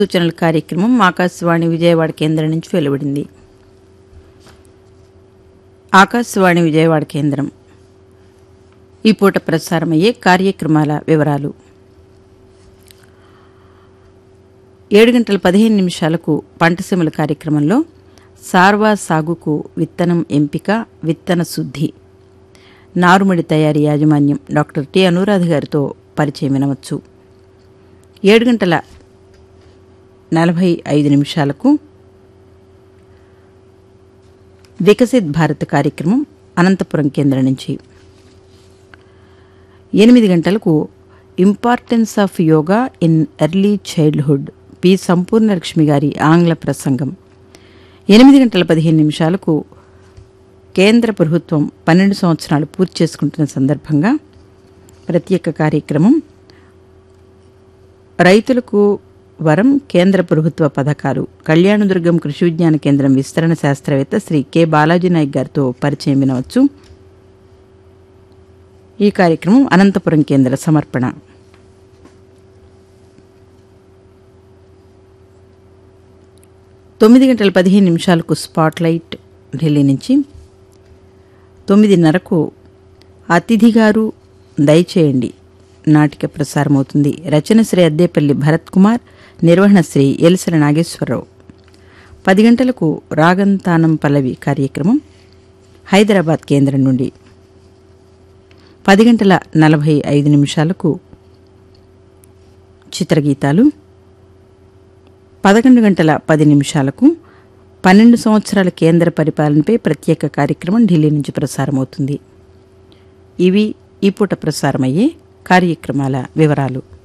సూచనల కార్యక్రమం ఆకాశవాణి విజయవాడ కేంద్రం నుంచి వెలువడింది ఆకాశవాణి విజయవాడ కేంద్రం ఈ పూట ప్రసారమయ్యే కార్యక్రమాల వివరాలు ఏడు గంటల పదిహేను నిమిషాలకు పంటసీమల కార్యక్రమంలో సార్వా సాగుకు విత్తనం ఎంపిక విత్తన శుద్ధి నారుమడి తయారీ యాజమాన్యం డాక్టర్ టి అనురాధ గారితో పరిచయం వినవచ్చు ఏడు గంటల నలభై ఐదు నిమిషాలకు వికసిత్ భారత్ కార్యక్రమం అనంతపురం కేంద్రం నుంచి ఎనిమిది గంటలకు importance of yoga in early childhood P Sampoornalakshmi గారి ఆంగ్ల ప్రసంగం ఎనిమిది గంటల పదిహేను నిమిషాలకు కేంద్ర ప్రభుత్వం పన్నెండు సంవత్సరాలు పూర్తి చేసుకుంటున్న సందర్భంగా ప్రత్యేక కార్యక్రమం రైతులకు వరం కేంద్ర ప్రభుత్వ పథకాలు కళ్యాణదుర్గం కృషి విజ్ఞాన కేంద్రం విస్తరణ శాస్త్రవేత్త శ్రీ కె బాలాజీ నాయక్ గారితో పరిచయం వినవచ్చు ఈ కార్యక్రమం అనంతపురం కేంద్ర సమర్పణ తొమ్మిది గంటల పదిహేను నిమిషాలకు స్పాట్లైట్ ఢిల్లీ నుంచి తొమ్మిదిన్నరకు అతిథి గారు దయచేయండి నాటిక ప్రసారమవుతుంది రచన శ్రీ అద్దేపల్లి భరత్ కుమార్ నిర్వహణ శ్రీ ఎలిసల నాగేశ్వరరావు పది గంటలకు రాగంతానం పల్లవి కార్యక్రమం హైదరాబాద్ కేంద్రం నుండి పది గంటల నలభై ఐదు నిమిషాలకు చిత్రగీతాలు పదకొండు గంటల పది నిమిషాలకు పన్నెండు సంవత్సరాల కేంద్ర పరిపాలనపై ప్రత్యేక కార్యక్రమం ఢిల్లీ నుంచి ప్రసారమవుతుంది ఇవి ఈ పూట ప్రసారమయ్యే కార్యక్రమాల వివరాలు